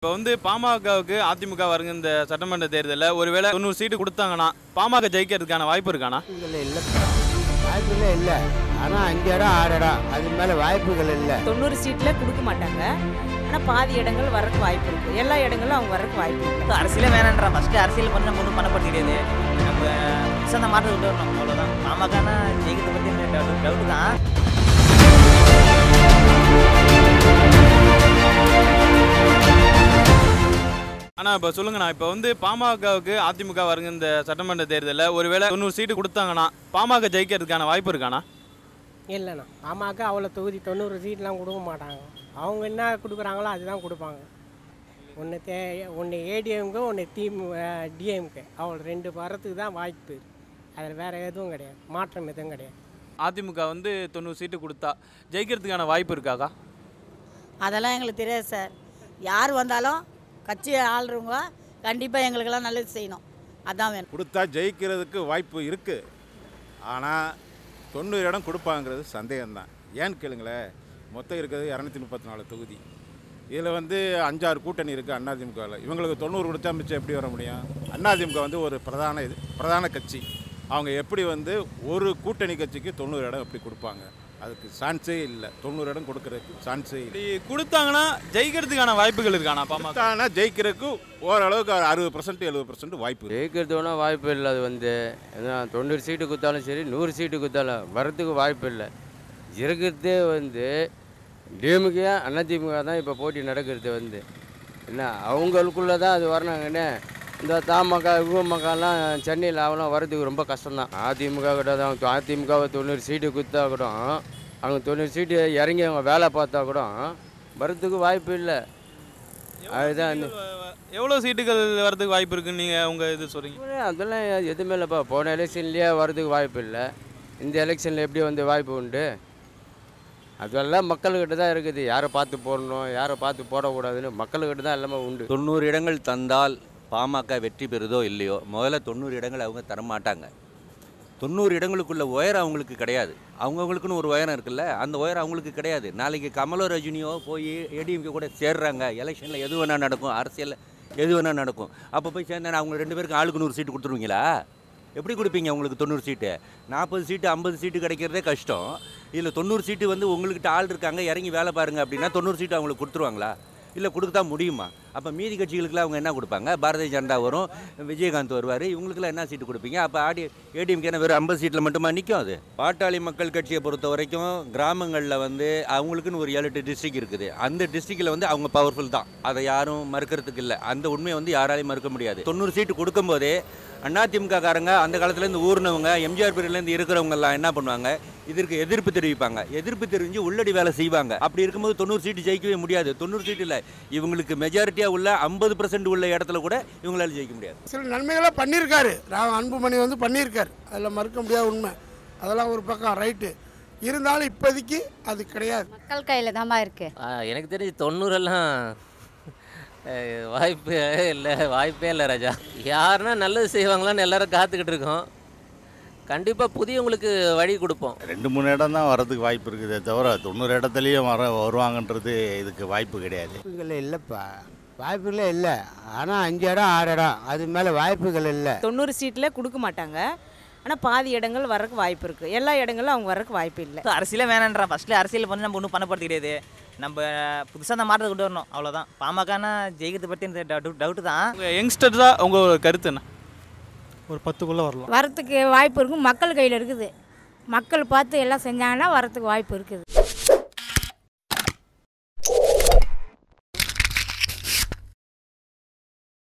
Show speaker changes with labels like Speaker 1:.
Speaker 1: இப்போ வந்து பாமகவுக்கு அதிமுக வருங்க இந்த சட்டமன்ற தேர்தலில் ஒருவேளை தொண்ணூறு சீட்டு கொடுத்தாங்கன்னா பாமக ஜெயிக்கிறதுக்கான வாய்ப்பு இருக்கானா
Speaker 2: வாய்ப்புகள் இல்லை வாய்ப்புகளே இல்லை ஆனால் அஞ்சு இடம் ஆறு இடம் அது மேலே வாய்ப்புகள் இல்லை
Speaker 3: தொண்ணூறு சீட்டில் கொடுக்க மாட்டாங்க ஆனால் பாதி இடங்கள் வரக்கு வாய்ப்பு இருக்குது எல்லா இடங்களும் அவங்க வரக்கு வாய்ப்பு இருக்குது
Speaker 4: அரசியலே வேணான்றா ஃபஸ்ட்டு அரசியல் பண்ண ஒன்றும் பண்ணப்பட கிடையாது நம்ம புதுசாக மாற்ற விட்டு வரணும் அவ்வளோதான் பாமகனா ஜெயிக்கிறத பற்றி டவுட் டவுட்டு தான்
Speaker 1: ஆனால் இப்போ சொல்லுங்கண்ணா இப்போ வந்து பாமகவுக்கு அதிமுக வருங்க இந்த சட்டமன்ற தேர்தலில் ஒருவேளை தொண்ணூறு சீட்டு கொடுத்தாங்கன்னா பாமக ஜெயிக்கிறதுக்கான வாய்ப்பு இருக்கானா
Speaker 5: இல்லைண்ணா பாமக அவ்வளோ தொகுதி தொண்ணூறு சீட்லாம் கொடுக்க மாட்டாங்க அவங்க என்ன கொடுக்குறாங்களோ அதுதான் கொடுப்பாங்க ஒன்று தே ஒன்று ஏடிஎம்கே ஒன்று திமு டிஎம்கே அவ்வளோ ரெண்டு வரத்துக்கு தான் வாய்ப்பு அதில் வேறு எதுவும் கிடையாது மாற்றம் எதுவும் கிடையாது
Speaker 1: அதிமுக வந்து தொண்ணூறு சீட்டு கொடுத்தா ஜெயிக்கிறதுக்கான வாய்ப்பு இருக்காக்கா
Speaker 6: அதெல்லாம் எங்களுக்கு தெரியாது சார் யார் வந்தாலும் கட்சி ஆள்றவங்க கண்டிப்பாக எங்களுக்கெல்லாம் நல்லது செய்யணும் அதான் வேணும்
Speaker 7: கொடுத்தா ஜெயிக்கிறதுக்கு வாய்ப்பு இருக்குது ஆனால் தொண்ணூறு இடம் கொடுப்பாங்கிறது சந்தேகம்தான் ஏன்னு கேளுங்களேன் மொத்தம் இருக்கிறது இரநூத்தி முப்பத்தி நாலு தொகுதி இதில் வந்து அஞ்சாறு கூட்டணி இருக்குது அதிமுகவில் இவங்களுக்கு தொண்ணூறு கொடுத்தா மிச்சம் எப்படி வர முடியும் அதிமுக வந்து ஒரு பிரதான இது பிரதான கட்சி அவங்க எப்படி வந்து ஒரு கூட்டணி கட்சிக்கு தொண்ணூறு இடம் எப்படி கொடுப்பாங்க அதுக்கு சான்ஸே இல்லை தொண்ணூறு இடம் கொடுக்கறதுக்கு சான்ஸே இல்லை
Speaker 1: இப்படி கொடுத்தாங்கன்னா ஜெயிக்கிறதுக்கான வாய்ப்புகள் இருக்கானா பாமக
Speaker 7: ஆனால் ஜெயிக்கிறதுக்கு ஓரளவுக்கு அறுபது பர்சன்ட் எழுபது பர்சன்ட் வாய்ப்பு இருக்கு.
Speaker 2: ஜெயிக்கிறது ஒன்றும் வாய்ப்பு இல்லை அது வந்து ஏன்னா தொண்ணூறு சீட்டு கொடுத்தாலும் சரி நூறு சீட்டு கொடுத்தாலும் வரத்துக்கு வாய்ப்பு இல்லை இருக்கிறதே வந்து டிஎம்கே அதிமுக தான் இப்போ போட்டி நடக்கிறது வந்து என்ன அவங்களுக்குள்ளே தான் அது வரணுங்கண்ணே இந்த தமாக இவமகலாம் சென்னையில் அவெல்லாம் வரதுக்கு ரொம்ப கஷ்டம்தான் அதிமுக கிட்ட தான் அதிமுகவை தொண்ணூறு சீட்டு கொடுத்தா கூட அவங்க தொண்ணூறு சீட்டு இறங்கி அவங்க வேலை பார்த்தா கூட வரதுக்கு வாய்ப்பு இல்லை அதுதான் வந்து
Speaker 1: எவ்வளோ சீட்டுகள் வரதுக்கு வாய்ப்பு இருக்குன்னு நீங்கள் உங்கள் இது சொல்கிறீங்க
Speaker 2: இல்லை, அதெல்லாம் எதுவுமே இல்லைப்பா போன எலெக்ஷன்லேயே வரதுக்கு வாய்ப்பு இல்லை இந்த எலெக்ஷனில் எப்படி வந்து வாய்ப்பு உண்டு அதெல்லாம் மக்கள்கிட்ட தான் இருக்குது யாரை பார்த்து போடணும் யாரை பார்த்து போடக்கூடாதுன்னு மக்கள்கிட்ட தான் எல்லாமே உண்டு
Speaker 8: தொண்ணூறு இடங்கள் தந்தால் பாமக வெற்றி பெறுதோ இல்லையோ முதல்ல தொண்ணூறு இடங்கள் அவங்க தரமாட்டாங்க தொண்ணூறு இடங்களுக்குள்ள உயரம் அவங்களுக்கு கிடையாது அவங்கவுங்களுக்குன்னு ஒரு உயரம் இருக்குல்ல அந்த உயரம் அவங்களுக்கு கிடையாது நாளைக்கு கமலோ ரஜினியோ போய் ஏடிஎம்கே கூட சேர்றாங்க எலெக்ஷனில் எது வேணால் நடக்கும் அரசியலில் எது வேணால் நடக்கும் அப்போ போய் சேர்ந்தா அவங்க ரெண்டு பேருக்கு ஆளுக்கு நூறு சீட்டு கொடுத்துருவீங்களா எப்படி கொடுப்பீங்க உங்களுக்கு தொண்ணூறு சீட்டு நாற்பது சீட்டு ஐம்பது சீட்டு கிடைக்கிறதே கஷ்டம் இதில் தொண்ணூறு சீட்டு வந்து உங்கள்கிட்ட ஆள் இருக்காங்க இறங்கி வேலை பாருங்க அப்படின்னா தொண்ணூறு சீட்டு அவங்களுக்கு கொடுத்துருவாங்களா இல்லை கொடுக்க தான் முடியுமா அப்போ மீதி கட்சிகளுக்குலாம் அவங்க என்ன கொடுப்பாங்க பாரதிய ஜனதா வரும் விஜயகாந்த் வருவார் இவங்களுக்குலாம் என்ன சீட்டு கொடுப்பீங்க அப்போ ஆடி ஏடிஎம்கே வெறும் ஐம்பது சீட்டில் மட்டுமா நிற்கும் அது பாட்டாளி மக்கள் கட்சியை பொறுத்த வரைக்கும் கிராமங்களில் வந்து அவங்களுக்குன்னு ஒரு ஏழு எட்டு டிஸ்ட்ரிக் இருக்குது அந்த டிஸ்ட்ரிக்டில் வந்து அவங்க பவர்ஃபுல் தான் அதை யாரும் மறுக்கிறதுக்கு இல்லை அந்த உண்மையை வந்து யாராலையும் மறுக்க முடியாது தொண்ணூறு சீட்டு கொடுக்கும்போதே அதிமுக காரங்க அந்த காலத்துலேருந்து ஊர்னவங்க எம்ஜிஆர் பீரியட்லேருந்து இருக்கிறவங்க எல்லாம் என்ன பண்ணுவாங்க இதற்கு எதிர்ப்பு தெரிவிப்பாங்க எதிர்ப்பு தெரிவிஞ்சு உள்ளடி வேலை செய்வாங்க அப்படி இருக்கும்போது தொண்ணூறு சீட்டு ஜெயிக்கவே முடியாது தொண்ணூறு சீட்டு இல்லை இவங்களுக்கு மெஜாரிட்டியாக உள்ள ஐம்பது பர்சன்ட் உள்ள இடத்துல கூட இவங்களால ஜெயிக்க முடியாது
Speaker 9: சில நன்மைகளை பண்ணியிருக்காரு ரா அன்புமணி வந்து பண்ணியிருக்காரு அதில் மறுக்க முடியாத உண்மை அதெல்லாம் ஒரு பக்கம் ரைட்டு இருந்தாலும் இப்போதைக்கு அது கிடையாது
Speaker 6: மக்கள் கையில் தான்மா இருக்கு
Speaker 4: எனக்கு தெரிஞ்சு தொண்ணூறெல்லாம் வாய்ப்பு இல்லை வாய்ப்பே இல்லை ராஜா யாருன்னா நல்லது செய்வாங்களான்னு எல்லாரும் காத்துக்கிட்டு இருக்கோம் கண்டிப்பாக புதியவங்களுக்கு வழி கொடுப்போம்
Speaker 10: ரெண்டு மூணு இடம் தான் வரதுக்கு வாய்ப்பு இருக்குதே தவிர தொண்ணூறு இடத்துலையும் வர வருவாங்கன்றது இதுக்கு வாய்ப்பு கிடையாது
Speaker 2: வாய்ப்புகளே இல்லைப்பா வாய்ப்புகளே இல்லை ஆனால் அஞ்சு இடம் ஆறு இடம் அது மேலே வாய்ப்புகள் இல்லை
Speaker 3: தொண்ணூறு சீட்டில் கொடுக்க மாட்டாங்க ஆனால் பாதி இடங்கள் வரக்கு வாய்ப்பு இருக்குது எல்லா இடங்களும் அவங்க வரக்கு வாய்ப்பு இல்லை
Speaker 4: அரசியலே வேணான்றா ஃபஸ்ட்டு அரசியல் பண்ணி நம்ம ஒன்றும் பண்ணப்பட கிடையாது நம்ம புதுசாக அந்த மாற்றத்தை கொண்டு வரணும் அவ்வளோதான் பாமகனா ஜெயிக்கிறத பற்றி டவுட் டவுட்டு தான்
Speaker 1: உங்கள் யங்ஸ்டர்ஸாக உங்கள் கருத்து என்ன
Speaker 9: ஒரு பத்துக்குள்ளே வரலாம்
Speaker 6: வரத்துக்கு வாய்ப்பு இருக்கும் மக்கள் கையில் இருக்குது மக்கள் பார்த்து எல்லாம் செஞ்சாங்கன்னா வரத்துக்கு வாய்ப்பு இருக்குது